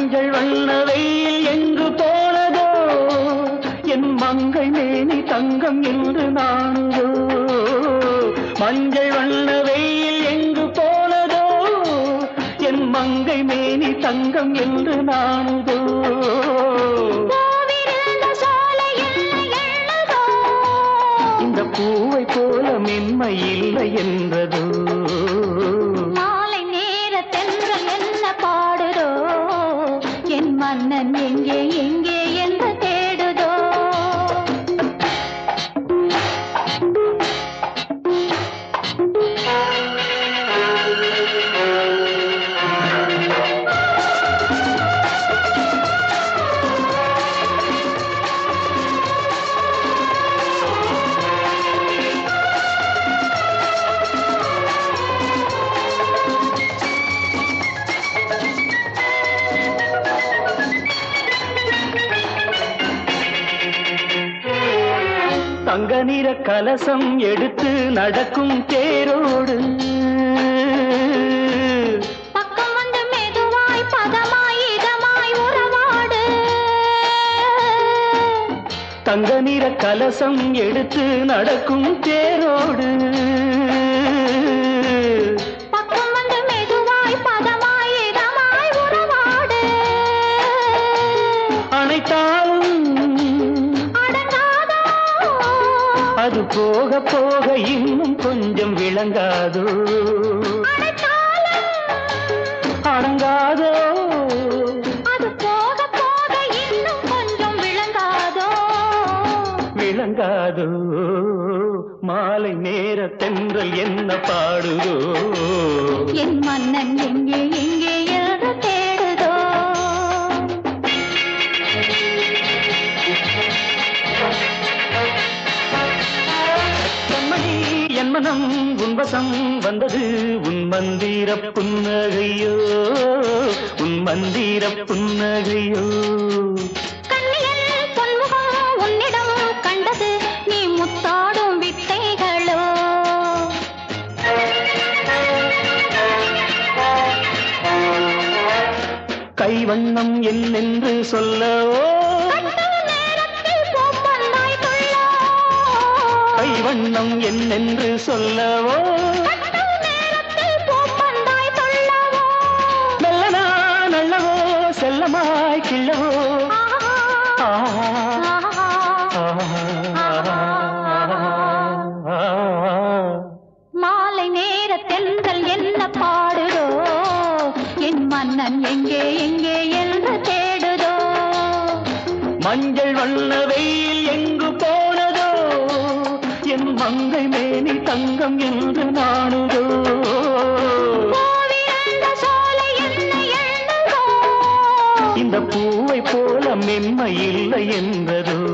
மஞ்சள் வண்ண வெயில் எங்கு போனதோ என் மங்கை மேனி தங்கம் என்று நானுதோ மஞ்சள் வண்ண வெயில் எங்கு போனதோ என் மங்கை மேனி தங்கம் என்று நானுதோ பூவிருந்த சோலை என்ன எண்ணுதோ இந்த பூவை போல மென்மை இல்லை என்றதோ மாலை நேர தென்றல் என்ன பாடுதோ என் மன்னன் எங்கே எங்கே என்று தேடுதோ தங்க நிற கலசம் எடுத்து நடக்கும் தேரோடு பக்கம் வந்து மெதுவாய் பதமாய் இதமாய் உறவாடு தங்க நிற கலசம் எடுத்து நடக்கும் தேரோடு பக்கம் வந்து மெதுவாய் பதமாய் இதமாய் உறவாடு அனைத்தாலும் அடங்காதோ அது போக போக இன்னும் கொஞ்சம் விளங்காதோ அடைத்தாலும் அடங்காதோ அது போக போக இன்னும் கொஞ்சம் விளங்காதோ விளங்காதோ மாலை நேர தென்றல் என்ன பாடுதோ என் மன்னன் எங்கே எங்கே என்று தேடுதோ கண்மணி என் மனம் உன்வசம் வந்தது உன் மந்திர புன்னகையோ உன் மந்திர புன்னகையோ கண்ணியல் பொன்முகம் உன்னிடம் கண்டது நீ முத்தாடும் வித்தைகளோ கைவண்ணம் என்னென்று சொல்லவோ கண்ட நேரத்தில் பூப்பந்தாய் துள்ளோ கைவண்ணம் என்னென்று சொல்லவோ கண்ட நேரத்தில் பூப்பந்தாய் துள்ளவோ மெல்லனா நல்லவோ செல்லமாய் கிள்ளவோ ஆஹா ஆஹா, ஆஹா ஆஹா. மாலை நேர தென்றல் என்ன பாடுதோ என் மன்னன் எங்கே எங்கே என்று தேடுதோ மஞ்சள் வண்ண வெயில் எங்கு போனதோ என் மங்கை மேனி தங்கம் என்று நானுதோ பூவிருந்த சோலை என்ன எண்ணுதோ இந்த பூவை போல மென்மை இல்லை என்றதோ